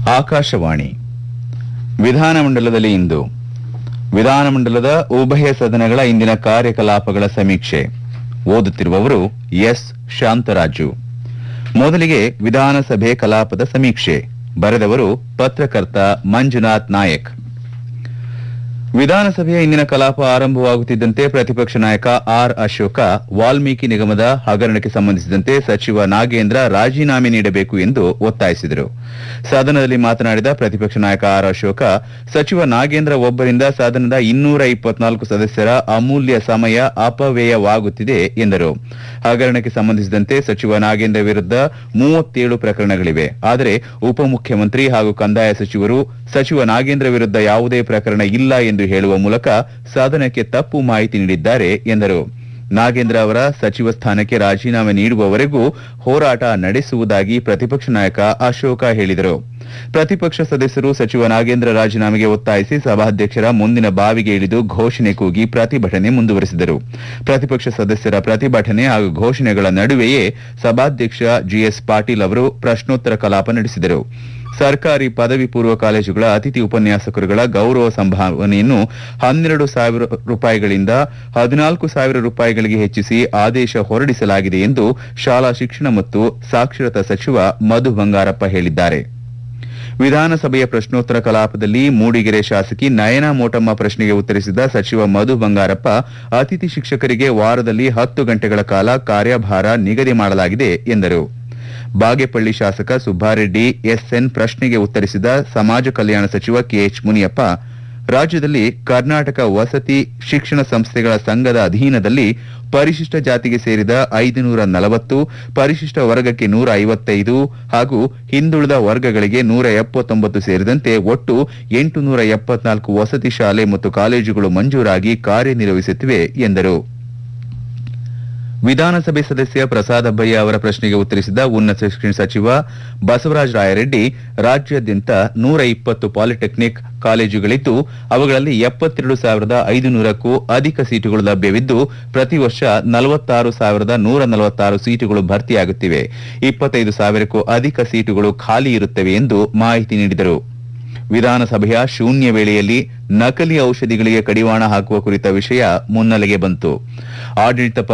ಆಕಾಶವಾಣಿ ವಿಧಾನಮಂಡಲದಲ್ಲಿ ಇಂದು ವಿಧಾನಮಂಡಲದ ಉಭಯ ಸದನಗಳ ಇಂದಿನ ಕಾರ್ಯಕಲಾಪಗಳ ಸಮೀಕ್ಷೆ ಓದುತ್ತಿರುವವರು ಎಸ್ ಶಾಂತರಾಜು ಮೊದಲಿಗೆ ವಿಧಾನಸಭೆ ಕಲಾಪದ ಸಮೀಕ್ಷೆ ಬರೆದವರು ಪತ್ರಕರ್ತ ಮಂಜುನಾಥ್ ನಾಯಕ್ ವಿಧಾನಸಭೆಯ ಇಂದಿನ ಕಲಾಪ ಆರಂಭವಾಗುತ್ತಿದ್ದಂತೆ ಪ್ರತಿಪಕ್ಷ ನಾಯಕ ಆರ್ ಅಶೋಕ ವಾಲ್ಮೀಕಿ ನಿಗಮದ ಹಗರಣಕ್ಕೆ ಸಂಬಂಧಿಸಿದಂತೆ ಸಚಿವ ನಾಗೇಂದ್ರ ರಾಜೀನಾಮೆ ನೀಡಬೇಕು ಎಂದು ಒತ್ತಾಯಿಸಿದರು ಸದನದಲ್ಲಿ ಮಾತನಾಡಿದ ಪ್ರತಿಪಕ್ಷ ನಾಯಕ ಆರ್ ಅಶೋಕ ಸಚಿವ ನಾಗೇಂದ್ರ ಒಬ್ಬರಿಂದ ಸದನದ ಇನ್ನೂರ ಇಪ್ಪತ್ನಾಲ್ಕು ಸದಸ್ಯರ ಅಮೂಲ್ಯ ಸಮಯ ಅಪವ್ಯಯವಾಗುತ್ತಿದೆ ಎಂದರು ಹಗರಣಕ್ಕೆ ಸಂಬಂಧಿಸಿದಂತೆ ಸಚಿವ ನಾಗೇಂದ್ರ ವಿರುದ್ಧ ಮೂವತ್ತೇಳು ಪ್ರಕರಣಗಳಿವೆ ಆದರೆ ಉಪಮುಖ್ಯಮಂತ್ರಿ ಹಾಗೂ ಕಂದಾಯ ಸಚಿವರು ಸಚಿವ ನಾಗೇಂದ್ರ ವಿರುದ್ಧ ಯಾವುದೇ ಪ್ರಕರಣ ಇಲ್ಲ ಎಂದು ಹೇಳುವ ಮೂಲಕ ಸದನಕ್ಕೆ ತಪ್ಪು ಮಾಹಿತಿ ನೀಡಿದ್ದಾರೆ ಎಂದರು ನಾಗೇಂದ್ರ ಅವರ ಸಚಿವ ಸ್ಥಾನಕ್ಕೆ ರಾಜೀನಾಮೆ ನೀಡುವವರೆಗೂ ಹೋರಾಟ ನಡೆಸುವುದಾಗಿ ಪ್ರತಿಪಕ್ಷ ನಾಯಕ ಅಶೋಕ ಹೇಳಿದರು ಪ್ರತಿಪಕ್ಷ ಸದಸ್ಯರು ಸಚಿವ ನಾಗೇಂದ್ರ ರಾಜೀನಾಮೆಗೆ ಒತ್ತಾಯಿಸಿ ಸಭಾಧ್ಯಕ್ಷರ ಮುಂದಿನ ಬಾವಿಗೆ ಇಳಿದು ಘೋಷಣೆ ಕೂಗಿ ಪ್ರತಿಭಟನೆ ಮುಂದುವರೆಸಿದರು ಪ್ರತಿಪಕ್ಷ ಸದಸ್ಯರ ಪ್ರತಿಭಟನೆ ಹಾಗೂ ಘೋಷಣೆಗಳ ನಡುವೆಯೇ ಸಭಾಧ್ಯಕ್ಷ ಜಿಎಸ್ ಪಾಟೀಲ್ ಅವರು ಪ್ರಶ್ನೋತ್ತರ ಕಲಾಪ ನಡೆಸಿದರು ಸರ್ಕಾರಿ ಪದವಿ ಪೂರ್ವ ಕಾಲೇಜುಗಳ ಅತಿಥಿ ಉಪನ್ಯಾಸಕರುಗಳ ಗೌರವ ಸಂಭಾವನೆಯನ್ನು ಹನ್ನೆರಡು ಸಾವಿರ ರೂಪಾಯಿಗಳಿಂದ ಹದಿನಾಲ್ಕು ಸಾವಿರ ರೂಪಾಯಿಗಳಿಗೆ ಹೆಚ್ಚಿಸಿ ಆದೇಶ ಹೊರಡಿಸಲಾಗಿದೆ ಎಂದು ಶಾಲಾ ಶಿಕ್ಷಣ ಮತ್ತು ಸಾಕ್ಷರತಾ ಸಚಿವ ಮಧು ಬಂಗಾರಪ್ಪ ಹೇಳಿದ್ದಾರೆ ವಿಧಾನಸಭೆಯ ಪ್ರಶ್ನೋತ್ತರ ಕಲಾಪದಲ್ಲಿ ಮೂಡಿಗೆರೆ ಶಾಸಕಿ ನಯನಾ ಮೋಟಮ್ಮ ಪ್ರಶ್ನೆಗೆ ಉತ್ತರಿಸಿದ ಸಚಿವ ಮಧು ಬಂಗಾರಪ್ಪ ಅತಿಥಿ ಶಿಕ್ಷಕರಿಗೆ ವಾರದಲ್ಲಿ ಹತ್ತು ಗಂಟೆಗಳ ಕಾಲ ಕಾರ್ಯಭಾರ ನಿಗದಿ ಮಾಡಲಾಗಿದೆ ಎಂದರು ಬಾಗೇಪಳ್ಳಿ ಶಾಸಕ ಸುಬ್ಬಾರೆಡ್ಡಿ ಎಸ್ಎನ್ ಪ್ರಶ್ನೆಗೆ ಉತ್ತರಿಸಿದ ಸಮಾಜ ಕಲ್ಯಾಣ ಸಚಿವ ಕೆಎಚ್ ಮುನಿಯಪ್ಪ ರಾಜ್ಯದಲ್ಲಿ ಕರ್ನಾಟಕ ವಸತಿ ಶಿಕ್ಷಣ ಸಂಸ್ಥೆಗಳ ಸಂಘದ ಅಧೀನದಲ್ಲಿ ಪರಿಶಿಷ್ಟ ಜಾತಿಗೆ ಸೇರಿದ ಐದುನೂರ ನಲವತ್ತು ಪರಿಶಿಷ್ಟ ವರ್ಗಕ್ಕೆ ನೂರ ಐವತ್ತೈದು ಹಾಗೂ ಹಿಂದುಳಿದ ವರ್ಗಗಳಿಗೆ ನೂರ ಎಪ್ಪತ್ತೊಂಬತ್ತು ಸೇರಿದಂತೆ ಒಟ್ಟು ಎಂಟುನೂರ ಎಪ್ಪತ್ನಾಲ್ಕು ವಸತಿ ಶಾಲೆ ಮತ್ತು ಕಾಲೇಜುಗಳು ಮಂಜೂರಾಗಿ ಕಾರ್ಯನಿರ್ವಹಿಸುತ್ತಿವೆ ಎಂದರು ವಿಧಾನಸಭೆ ಸದಸ್ಯ ಪ್ರಸಾದ್ ಅಬ್ಬಯ್ಯ ಅವರ ಪ್ರಶ್ನೆಗೆ ಉತ್ತರಿಸಿದ ಉನ್ನತ ಶಿಕ್ಷಣ ಸಚಿವ ಬಸವರಾಜ ರಾಯರೆಡ್ಡಿ ರಾಜ್ಯಾದ್ಯಂತ ನೂರ ಇಪ್ಪತ್ತು ಪಾಲಿಟೆಕ್ನಿಕ್ ಕಾಲೇಜುಗಳಿದ್ದು ಅವುಗಳಲ್ಲಿ ಎಪ್ಪತ್ತೆರಡು ಸಾವಿರದ ಐದುನೂರಕ್ಕೂ ಅಧಿಕ ಸೀಟುಗಳು ಲಭ್ಯವಿದ್ದು ಪ್ರತಿ ವರ್ಷ ನಲವತ್ತಾರು ಸಾವಿರದ ನೂರ ನಲವತ್ತಾರು ಸೀಟುಗಳು ಭರ್ತಿಯಾಗುತ್ತಿವೆ ಇಪ್ಪತ್ತೈದು ಸಾವಿರಕ್ಕೂ ಅಧಿಕ ಸೀಟುಗಳು ಖಾಲಿ ಇರುತ್ತವೆ ಎಂದು ಮಾಹಿತಿ ನೀಡಿದರು ವಿಧಾನಸಭೆಯ ಶೂನ್ಯ ವೇಳೆಯಲ್ಲಿ ನಕಲಿ ಔಷಧಿಗಳಿಗೆ ಕಡಿವಾಣ ಹಾಕುವ ಕುರಿತ ವಿಷಯ ಮುನ್ನೆಲೆಗೆ ಬಂತು ಆಡಳಿತ